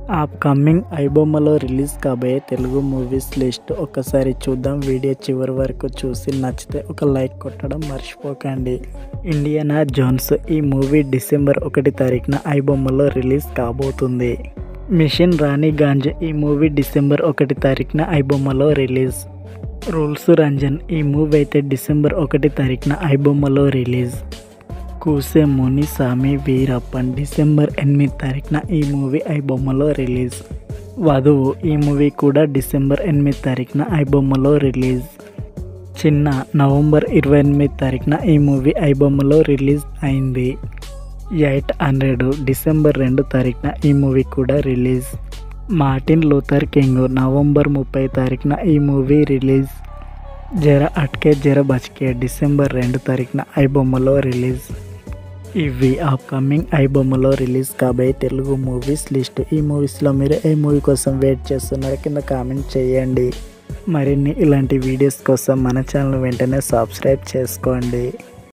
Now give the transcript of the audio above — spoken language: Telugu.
అప్కమింగ్ ఐబొమ్మలో రిలీజ్ కాబోయే తెలుగు మూవీస్ లిస్ట్ ఒకసారి చూద్దాం వీడియో చివరి వరకు చూసి నచ్చితే ఒక లైక్ కొట్టడం మర్చిపోకండి ఇండియానా జోన్స్ ఈ మూవీ డిసెంబర్ ఒకటి తారీఖున ఐబొమ్మలో రిలీజ్ కాబోతుంది మిషన్ రాణి గాంజ్ ఈ మూవీ డిసెంబర్ ఒకటి తారీఖున ఐబొమ్మలో రిలీజ్ రూల్స్ రంజన్ ఈ మూవీ అయితే డిసెంబర్ ఒకటి తారీఖున ఐబొమ్మలో రిలీజ్ కూసే ముని సామి వీరప్పన్ డిసెంబర్ ఎనిమిది తారీఖున ఈ మూవీ ఐబొమ్మలో రిలీజ్ వధువు ఈ మూవీ కూడా డిసెంబర్ ఎనిమిది తారీఖున ఐబొమ్మలో రిలీజ్ చిన్న నవంబర్ ఇరవై ఎనిమిది తారీఖున ఈ మూవీ ఐబొమ్మలో రిలీజ్ అయింది ఎయిట్ హండ్రెడ్ డిసెంబర్ రెండు తారీఖున ఈ మూవీ కూడా release Martin Luther King November ముప్పై తారీఖున ఈ మూవీ రిలీజ్ జర అట్కే జర బచ్కే డిసెంబర్ రెండు తారీఖున ఐబొమ్మలో రిలీజ్ ఇవి అప్కమింగ్ ఐబొమ్మలో రిలీజ్ కాబోయే తెలుగు మూవీస్ లిస్ట్ ఈ మూవీస్లో మీరు ఏ మూవీ కోసం వెయిట్ చేస్తున్నారో కింద కామెంట్ చేయండి మరిన్ని ఇలాంటి వీడియోస్ కోసం మన ఛానల్ వెంటనే సబ్స్క్రైబ్ చేసుకోండి